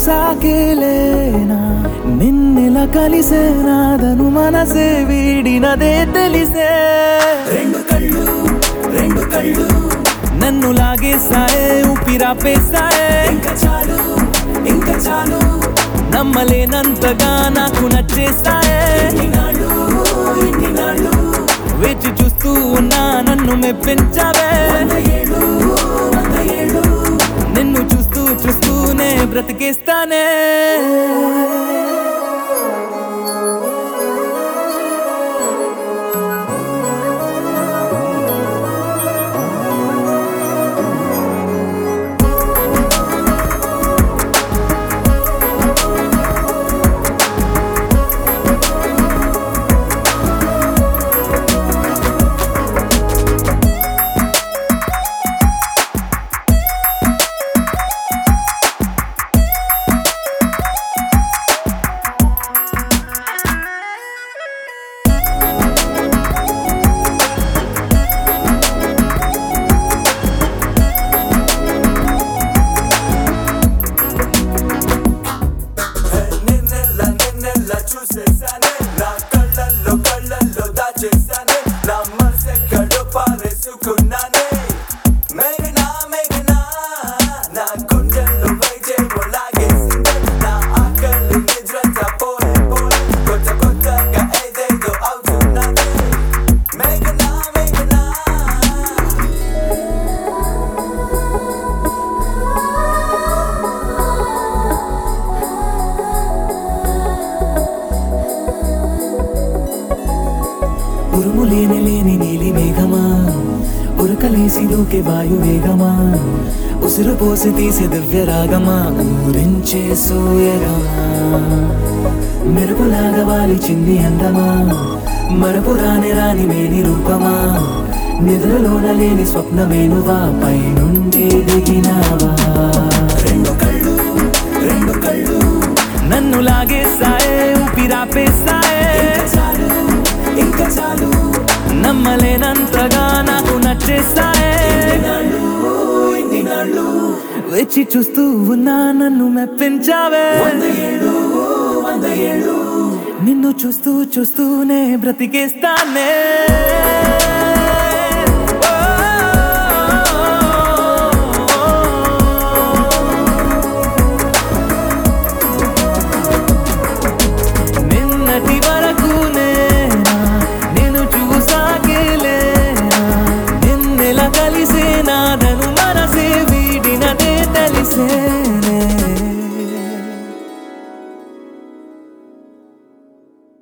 చూసాకేలేనా నిన్నెలా కలిసేనాదను మనసే వీడినదే తెలిసే రెండు కళ్ళు రెండు కళ్ళు నన్ను లాగేసాయే ఊపిరాపేసాయే ఇంకా చాలు ఇంకా చాలు నమ్మలేనంతగా నాకు నచ్చేసాయే వేచి చూస్తూ ఉన్నా నన్ను మెప్పించావే నిన్ను చూస్తూ చూస్తూనే బ్రతికేస్తానే నిన్నెల్లా నిన్నెల్లా చూసేసానే నా కళ్ళల్లో కళ్ళల్లో దాచేసానే నా మనసెక్కడో పారేసుకున్నానే మేఘనా మేఘనా నా గుండెల్లో వైజేమో లాగేసిందే నా ఆకలి నిద్రంతా పోయి పోయి కొత్త కొత్తగా ఏదేదో అవుతున్నానే మేఘనా మేఘనా ఉరుము లేని లేని నీలి మేఘమా ఉరకలేసి దూకే వాయు వేగమా ఉసురు పోసి తీసే దివ్య రాగమా ఊరించే సూయగమా మెరుపులాగా వాలి చింది అందమా మరపు రాని రాని మేని రూపమా నిద్రలోన లేని స్వప్నమేనువా పై నుండి దిగినావా రెండు కళ్ళు రెండు కళ్ళు నన్ను లాగేసాయే ఊపిరాపేసాయే చాలు ఇంకా చాలు నమ్మలేనంతగా నాకు నచ్చేసాయే వచ్చి చూస్తూ ఉన్నా నన్ను మెప్పించావే నిన్ను చూస్తూ చూస్తూనే బ్రతికేస్తానే